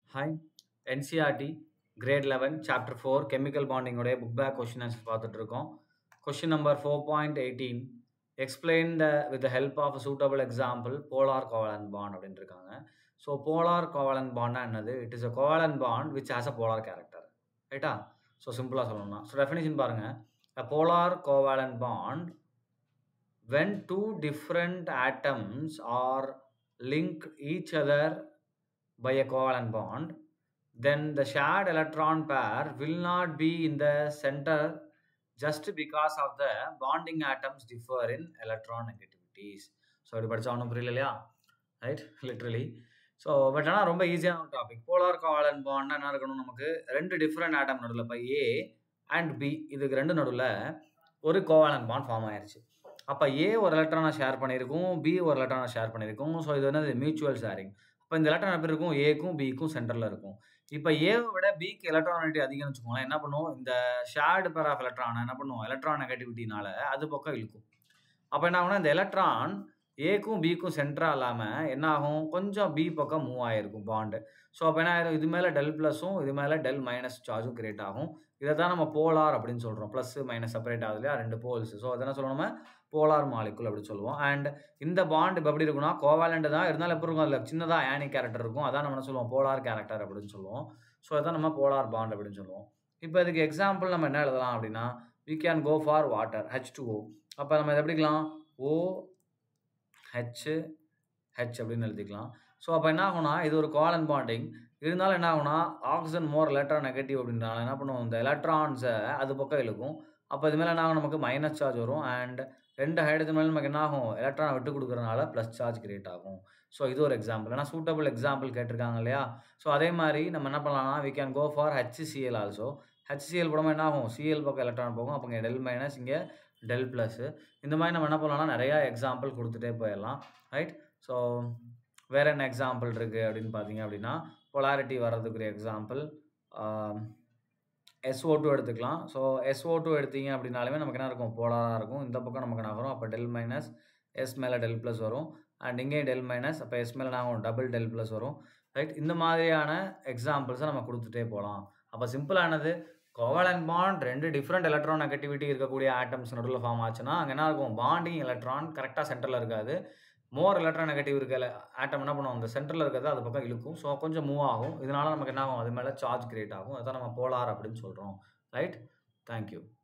hi NCERT grade eleven chapter four chemical பாண்டிங்கோடைய book back question answer பார்த்துட்டு இருக்கோம் question number four point eighteen explain the with the help of suitable example polar covalent bond அப்படின்னு இருக்காங்க so polar covalent பாண்ட்னா என்னது it is a covalent bond which has a polar character ரைட்டா so சிம்பிளாக சொல்லணும்னா so definition பாருங்கள் a polar covalent bond when two different atoms are linked each other by a covalent bond then the shared electron pair will not be in the center just because of the bonding atoms differ in electron negativities so இப்படி படிச்சா ஒன்றும் புரியல இல்லையா right literally so but ஆனால் ரொம்ப ஈஸியான ஒரு topic polar covalent பாண்ட்னா என்ன இருக்கணும் நமக்கு ரெண்டு டிஃப்ரெண்ட் ஆட்டம் நடுவில் இப்போ ஏ அண்ட் பி இதுக்கு ரெண்டு நடுவில் ஒரு கோவலன் பாண்ட் ஃபார்ம் ஆயிருச்சு அப்போ ஏ ஒரு எலக்ட்ரானை ஷேர் பண்ணியிருக்கும் பி ஒரு எலக்ட்ரானை ஷேர் பண்ணியிருக்கும் ஸோ இது என்னது மியூச்சுவல் ஷேரிங் அப்போ இந்த எலக்ட்ரான் எப்படி இருக்கும் ஏக்கும் பிக்கும் சென்டரில் இருக்கும் இப்போ ஏவை விட பிக்கு எலக்ட்ரானிட்டி அதிகம்னு வச்சுக்கோங்களேன் என்ன பண்ணுவோம் இந்த ஷேர்டு பேர் ஆஃப் எலக்ட்ரானை என்ன பண்ணுவோம் எலக்ட்ரான் நெகட்டிவிட்டினால அது பக்கம் இழுக்கும் அப்போ என்ன ஆகும்னா இந்த எலக்ட்ரான் ஏக்கும் பிக்கும் சென்டராக இல்லாமல் என்ன ஆகும் கொஞ்சம் பி பக்கம் மூவ் ஆகிருக்கும் பாண்டு ஸோ அப்போ என்ன ஆயிரும் இது மேலே டெல் ப்ளஸும் இது மேலே டெல் மைனஸ் சார்ஜும் கிரியேட் ஆகும் இதை தான் நம்ம போலார் அப்படின்னு சொல்கிறோம் ப்ளஸ் மைனஸ் செப்பரேட் ஆகுது இல்லையா ரெண்டு போல்ஸ் ஸோ அதை என்ன சொல்லுவோம் நம்ம போலார் மாலிகுல் அப்படின்னு சொல்லுவோம் அண்ட் இந்த பாண்ட் இப்போ எப்படி இருக்குன்னா கோவாலண்ட் தான் இருந்தாலும் எப்படி இருக்கும் அதில் சின்னதாக ஆனிக் கேரக்டர் இருக்கும் அதான் நம்ம என்ன சொல்லுவோம் போலார் கேரக்டர் அப்படின்னு சொல்லுவோம் ஸோ அதான் நம்ம போலார் பாண்ட் அப்படின்னு சொல்லுவோம் இப்போ இதுக்கு எக்ஸாம்பிள் நம்ம என்ன எழுதலாம் அப்படின்னா we can go for water H two O அப்போ நம்ம இதை எப்படிக்கலாம் ஓ ஹெச் ஹெச் அப்படின்னு எழுதிக்கலாம் ஸோ அப்போ என்ன ஆகும்னா இது ஒரு கோலன் பாண்டிங் இருந்தாலும் என்ன ஆகும்னா ஆக்சிஜன் மோர் எலக்ட்ரான் நெகட்டிவ் அப்படின்றனால என்ன பண்ணுவோம் இந்த எலக்ட்ரான்ஸை அது பக்கம் இழுக்கும் அப்போ இது மேலே என்ன ஆகும் நமக்கு மைனஸ் சார்ஜ் வரும் அண்ட் ரெண்டு ஹைட்ரஜன் மேலே நமக்கு என்ன ஆகும் எலக்ட்ரான் விட்டு கொடுக்குறதுனால ப்ளஸ் சார்ஜ் கிரியேட் ஆகும் ஸோ இது ஒரு எக்ஸாம்பிள் ஏன்னா சூட்டபிள் எக்ஸாம்பிள் கேட்டிருக்காங்க இல்லையா ஸோ அதே மாதிரி நம்ம என்ன பண்ணலாம்னா we can go for HCl also HCl போடாமல் என்ன ஆகும் சிஎல் பக்கம் எலக்ட்ரான் போகும் அப்போ இங்கே டெல் மைனஸ் இங்கே டெல் ப்ளஸ் இந்த மாதிரி நம்ம என்ன பண்ணலாம்னா நிறையா எக்ஸாம்பிள் கொடுத்துட்டே போயிடலாம் ரைட் ஸோ வேறு என்ன எக்ஸாம்பிள் இருக்குது அப்படின்னு பார்த்தீங்க அப்படின்னா பொலாரிட்டி வர்றதுக்குரிய எக்ஸாம்பிள் எஸ்ஓ டூ எடுத்துக்கலாம் ஸோ எஸ்ஓ டூ எடுத்தீங்க அப்படின்னாலுமே நமக்கு என்ன இருக்கும் போலாராக இருக்கும் இந்த பக்கம் நமக்கு என்ன வரும் அப்போ டெல் மைனஸ் எஸ் மேலே டெல் ப்ளஸ் வரும் அண்ட் இங்கேயும் டெல் மைனஸ் அப்போ எஸ் மேலே நாங்கள் டபுள் டெல் ப்ளஸ் வரும் ரைட் இந்த மாதிரியான எக்ஸாம்பிள்ஸை நம்ம கொடுத்துட்டே போகலாம் அப்போ சிம்பிளானது கோவலன் பாண்ட் ரெண்டு டிஃப்ரெண்ட் எலக்ட்ரான் நெகட்டிவிட்டி இருக்கக்கூடிய ஆட்டம்ஸ் நடுவில் ஃபார்ம் ஆச்சுன்னா அங்கே என்ன இருக்கும் பாண்டிங் எலக்ட்ரான் கரெக்டாக சென்டரில் இருக்காது மோர் எலக்ட்ரான் நெகட்டிவ் இருக்க ஆட்டம் என்ன பண்ணுவோம் அந்த சென்டரில் இருக்கிறது அது பக்கம் இழுக்கும் ஸோ கொஞ்சம் மூவ் ஆகும் இதனால நமக்கு என்ன ஆகும் அது மேலே சார்ஜ் கிரியேட் ஆகும் அதான் நம்ம போலார் அப்படின்னு சொல்கிறோம் ரைட் தேங்க்யூ